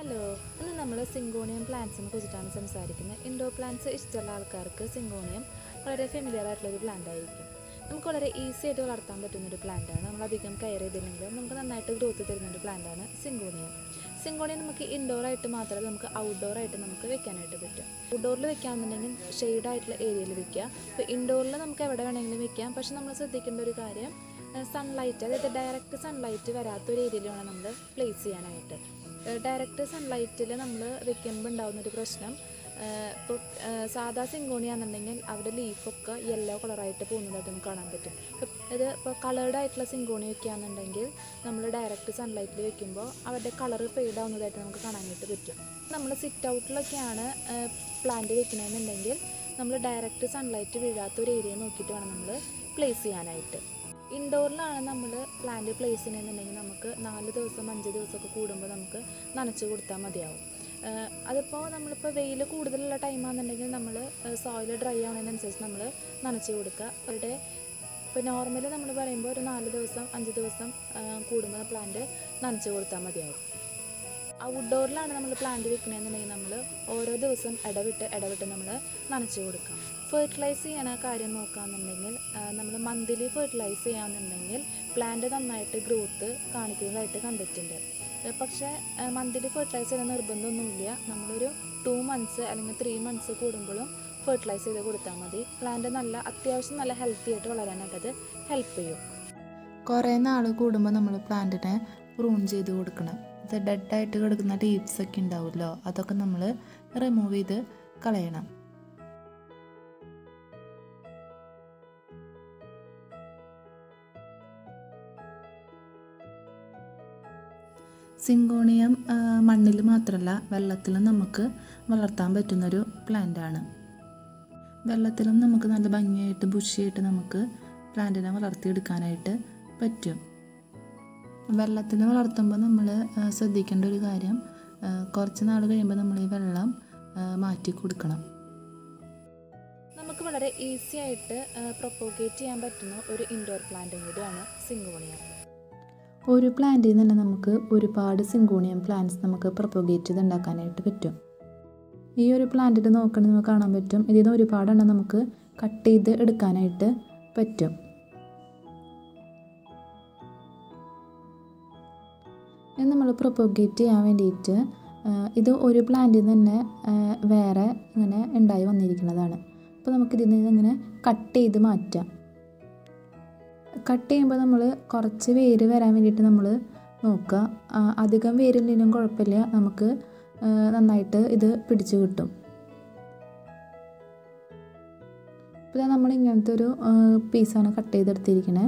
hello ഇന്ന് നമ്മൾ syngonium പ്ലാന്റ്സിനെ കുറിച്ചിട്ടാണ് സംസാരിക്കുന്നത് ഇൻഡോർ പ്ലാന്റ്സ് ഇഷ്ടമുള്ള ആൾക്കാർക്ക് സിങ്കോണിയം വളരെ ഫെമിലിയർ ആയിട്ടുള്ളൊരു പ്ലാന്റ് ആയിരിക്കും നമുക്ക് വളരെ ഈസി ആയിട്ട് വളർത്താൻ പറ്റുന്നൊരു പ്ലാന്റാണ് നമ്മൾ അധികം കെയർ ചെയ്തില്ലെങ്കിൽ നമുക്ക് നന്നായിട്ട് ഗ്രോത്ത് തരുന്നൊരു പ്ലാന്റാണ് സിങ്കോണിയം സിങ്കോണിയം നമുക്ക് ഇൻഡോർ ആയിട്ട് മാത്രമല്ല നമുക്ക് ഔട്ട്ഡോർ ആയിട്ട് നമുക്ക് വെക്കാനായിട്ട് പറ്റും ഔട്ട്ഡോറിൽ വെക്കാമെന്നുണ്ടെങ്കിൽ ഷെയ്ഡ് ആയിട്ടുള്ള ഏരിയയിൽ വെക്കുക ഇപ്പോൾ ഇൻഡോറിൽ നമുക്ക് എവിടെ വേണമെങ്കിലും വെക്കാം പക്ഷെ നമ്മൾ ശ്രദ്ധിക്കേണ്ട ഒരു കാര്യം സൺലൈറ്റ് അതായത് ഡയറക്റ്റ് സൺലൈറ്റ് വരാത്തൊരു ഏരിയയിൽ വേണം നമ്മൾ പ്ലേസ് ചെയ്യാനായിട്ട് ഡയറക്റ്റ് സൺലൈറ്റിൽ നമ്മൾ വെക്കുമ്പോൾ ഉണ്ടാകുന്നൊരു പ്രശ്നം ഇപ്പോൾ സാധാ സിങ്കോണിയാണെന്നുണ്ടെങ്കിൽ അവിടെ ലീഫൊക്കെ യെല്ലോ കളറായിട്ട് പോകുന്നതായിട്ട് നമുക്ക് കാണാൻ പറ്റും ഇത് ഇപ്പോൾ കളേർഡ് ആയിട്ടുള്ള സിങ്കോണി വെക്കുകയാണെന്നുണ്ടെങ്കിൽ നമ്മൾ ഡയറക്റ്റ് സൺലൈറ്റിൽ വെക്കുമ്പോൾ അവരുടെ കളർ ഫെയ്ഡ് ആവുന്നതായിട്ട് നമുക്ക് കാണാനായിട്ട് പറ്റും നമ്മൾ സിറ്റ് ഔട്ടിലൊക്കെയാണ് പ്ലാന്റ് വെക്കണമെന്നുണ്ടെങ്കിൽ നമ്മൾ ഡയറക്റ്റ് സൺലൈറ്റ് വീഴാത്ത ഒരു ഏരിയ നോക്കിയിട്ട് വേണം നമ്മൾ പ്ലേസ് ചെയ്യാനായിട്ട് ഇൻഡോറിലാണ് നമ്മൾ പ്ലാന്റ് പ്ലേസ് ചെയ്യുന്നതെന്നുണ്ടെങ്കിൽ നമുക്ക് നാല് ദിവസം അഞ്ച് ദിവസമൊക്കെ കൂടുമ്പോൾ നമുക്ക് നനച്ച് കൊടുത്താൽ മതിയാവും അതിപ്പോൾ നമ്മളിപ്പോൾ വെയിൽ കൂടുതലുള്ള ടൈമാണെന്നുണ്ടെങ്കിൽ നമ്മൾ സോയിൽ ഡ്രൈ ആവുന്നതിനനുസരിച്ച് നമ്മൾ നനച്ച് കൊടുക്കുക അവിടെ ഇപ്പോൾ നോർമലി നമ്മൾ പറയുമ്പോൾ ഒരു നാല് ദിവസം അഞ്ച് ദിവസം കൂടുമ്പോൾ പ്ലാന്റ് നനച്ച് കൊടുത്താൽ മതിയാവും ഔട്ട്ഡോറിലാണ് നമ്മൾ പ്ലാന്റ് വെക്കണമെന്നുണ്ടെങ്കിൽ നമ്മൾ ഓരോ ദിവസം ഇടവിട്ട് ഇടവിട്ട് നമ്മൾ നനച്ച് കൊടുക്കാം ഫെർട്ടിലൈസ് ചെയ്യണ കാര്യം നോക്കുകയാണെന്നുണ്ടെങ്കിൽ നമ്മൾ മന്ത്ലി ഫെർട്ടിലൈസ് ചെയ്യാന്നുണ്ടെങ്കിൽ പ്ലാന്റ് നന്നായിട്ട് ഗ്രോത്ത് കാണിക്കുന്നതായിട്ട് കണ്ടിട്ടുണ്ട് പക്ഷേ മന്ത്ലി ഫെർട്ടിലൈസ് ചെയ്യുന്ന നിർബന്ധമൊന്നുമില്ല നമ്മളൊരു ടു മന്ത്സ് അല്ലെങ്കിൽ ത്രീ മന്ത്സ് കൂടുമ്പോഴും ഫെർട്ടിലൈസ് ചെയ്ത് കൊടുത്താൽ മതി പ്ലാന്റ് നല്ല അത്യാവശ്യം നല്ല ഹെൽത്തി ആയിട്ട് വളരാനായിട്ട് അത് ഹെൽപ്പ് ചെയ്യും കുറേ നാൾ കൂടുമ്പോൾ നമ്മൾ പ്ലാന്റിനെ പ്രൂൺ ചെയ്ത് കൊടുക്കണം ഇത് ഡെഡായിട്ട് കിടക്കുന്ന ലീവ്സ് ഒക്കെ ഉണ്ടാവുമല്ലോ അതൊക്കെ നമ്മൾ റിമൂവ് ചെയ്ത് കളയണം സിങ്കോണിയം മണ്ണിൽ മാത്രമല്ല വെള്ളത്തിലും നമുക്ക് വളർത്താൻ പറ്റുന്നൊരു പ്ലാന്റാണ് വെള്ളത്തിലും നമുക്ക് നല്ല ഭംഗിയായിട്ട് ബുഷിയായിട്ട് നമുക്ക് പ്ലാന്റിനെ വളർത്തിയെടുക്കാനായിട്ട് പറ്റും വെള്ളത്തിൽ വളർത്തുമ്പോൾ നമ്മൾ ശ്രദ്ധിക്കേണ്ട ഒരു കാര്യം കുറച്ച് നാൾ കഴിയുമ്പോൾ നമ്മൾ ഈ വെള്ളം മാറ്റി കൊടുക്കണം നമുക്ക് വളരെ ഈസി ആയിട്ട് പ്രൊപ്പോഗേറ്റ് ചെയ്യാൻ പറ്റുന്ന ഒരു ഇൻഡോർ പ്ലാന്റും കൂടിയാണ് സിങ്കോണിയ ഒരു പ്ലാന്റിൽ നിന്ന് തന്നെ നമുക്ക് ഒരുപാട് സിങ്കോണിയം പ്ലാന്റ്സ് നമുക്ക് പ്രൊപ്പോഗേറ്റ് ചെയ്ത് ഉണ്ടാക്കാനായിട്ട് പറ്റും ഈ ഒരു പ്ലാന്റിൽ നോക്കണമെങ്കിൽ നമുക്ക് കാണാൻ പറ്റും ഇതിൽ നിന്ന് ഒരുപാടെണ്ണം നമുക്ക് കട്ട് ചെയ്ത് എടുക്കാനായിട്ട് പറ്റും ഇത് നമ്മൾ പ്രൊപ്പോഗേറ്റ് ചെയ്യാൻ വേണ്ടിയിട്ട് ഇത് ഒരു പ്ലാന്റിൽ നിന്ന് തന്നെ വേറെ ഇങ്ങനെ ഉണ്ടായി വന്നിരിക്കുന്നതാണ് അപ്പോൾ നമുക്കിതിൽ നിന്ന് ഇങ്ങനെ കട്ട് ചെയ്ത് മാറ്റാം കട്ട് ചെയ്യുമ്പോൾ നമ്മൾ കുറച്ച് വേര് വരാൻ വേണ്ടിയിട്ട് നമ്മൾ നോക്കുക അധികം വേരില്ലെങ്കിലും കുഴപ്പമില്ല നമുക്ക് നന്നായിട്ട് ഇത് പിടിച്ചു കിട്ടും ഇപ്പോൾ നമ്മൾ ഇങ്ങനത്തെ ഒരു പീസാണ് കട്ട് ചെയ്തെടുത്തിരിക്കുന്നത്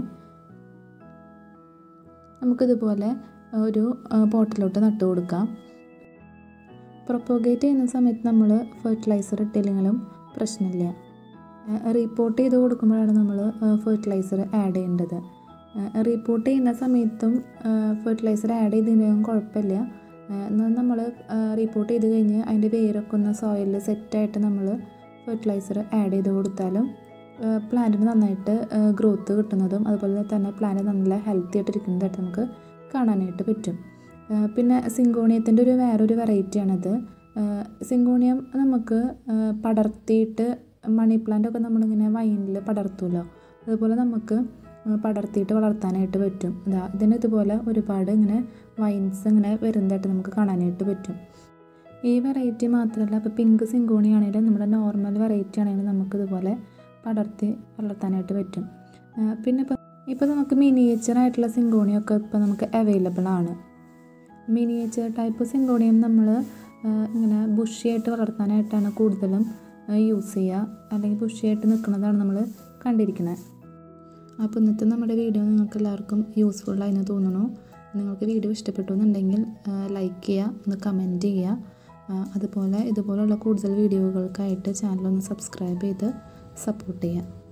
നമുക്കിതുപോലെ ഒരു പോട്ടിലോട്ട് നട്ട് കൊടുക്കാം പ്രൊപ്പോഗേറ്റ് ചെയ്യുന്ന സമയത്ത് നമ്മൾ ഫെർട്ടിലൈസർ ഇട്ടില്ലെങ്കിലും പ്രശ്നമില്ല റീപ്പോർട്ട് ചെയ്ത് കൊടുക്കുമ്പോഴാണ് നമ്മൾ ഫെർട്ടിലൈസർ ആഡ് ചെയ്യേണ്ടത് റീപ്പോർട്ട് ചെയ്യുന്ന സമയത്തും ഫെർട്ടിലൈസർ ആഡ് ചെയ്തിട്ടുണ്ടെങ്കിലും കുഴപ്പമില്ല എന്നാൽ നമ്മൾ റീപ്പോർട്ട് ചെയ്ത് കഴിഞ്ഞ് അതിൻ്റെ വേരൊക്കെ ഒന്ന് സോയിലിൽ സെറ്റായിട്ട് നമ്മൾ ഫെർട്ടിലൈസർ ആഡ് ചെയ്ത് കൊടുത്താലും പ്ലാന്റിന് നന്നായിട്ട് ഗ്രോത്ത് കിട്ടുന്നതും അതുപോലെ തന്നെ പ്ലാന്റ് നല്ല ഹെൽത്തി ആയിട്ടിരിക്കുന്നതായിട്ട് നമുക്ക് കാണാനായിട്ട് പറ്റും പിന്നെ സിങ്കോണിയത്തിൻ്റെ ഒരു വേറൊരു വെറൈറ്റിയാണിത് സിങ്കോണിയം നമുക്ക് പടർത്തിയിട്ട് മണി പ്ലാന്റ് ഒക്കെ നമ്മളിങ്ങനെ വൈനിൽ പടർത്തുമല്ലോ അതുപോലെ നമുക്ക് പടർത്തിയിട്ട് വളർത്താനായിട്ട് പറ്റും ഇതാ ഇതിന് ഇതുപോലെ ഒരുപാട് ഇങ്ങനെ വൈൻസ് ഇങ്ങനെ വരുന്നതായിട്ട് നമുക്ക് കാണാനായിട്ട് പറ്റും ഈ വെറൈറ്റി മാത്രമല്ല ഇപ്പോൾ പിങ്ക് സിങ്കോണി ആണെങ്കിലും നമ്മുടെ നോർമൽ വെറൈറ്റി ആണെങ്കിലും നമുക്കിതുപോലെ പടർത്തി വളർത്താനായിട്ട് പറ്റും പിന്നെ ഇപ്പോൾ ഇപ്പോൾ നമുക്ക് മിനിയേച്ചർ ആയിട്ടുള്ള സിങ്കോണിയൊക്കെ ഇപ്പോൾ നമുക്ക് അവൈലബിൾ ആണ് മിനിയേച്ചർ ടൈപ്പ് സിങ്കോണിയം നമ്മൾ ഇങ്ങനെ ബുഷിയായിട്ട് വളർത്താനായിട്ടാണ് കൂടുതലും യൂസ് ചെയ്യുക അല്ലെങ്കിൽ ബുഷിയായിട്ട് നിൽക്കുന്നതാണ് നമ്മൾ കണ്ടിരിക്കുന്നത് അപ്പോൾ ഇന്നത്തെ നമ്മുടെ വീഡിയോ നിങ്ങൾക്ക് എല്ലാവർക്കും യൂസ്ഫുള്ളായി എന്ന് തോന്നുന്നു നിങ്ങൾക്ക് വീഡിയോ ഇഷ്ടപ്പെട്ടു എന്നുണ്ടെങ്കിൽ ലൈക്ക് ചെയ്യുക ഒന്ന് കമൻറ്റ് ചെയ്യുക അതുപോലെ ഇതുപോലുള്ള കൂടുതൽ വീഡിയോകൾക്കായിട്ട് ചാനലൊന്ന് സബ്സ്ക്രൈബ് ചെയ്ത് സപ്പോർട്ട് ചെയ്യുക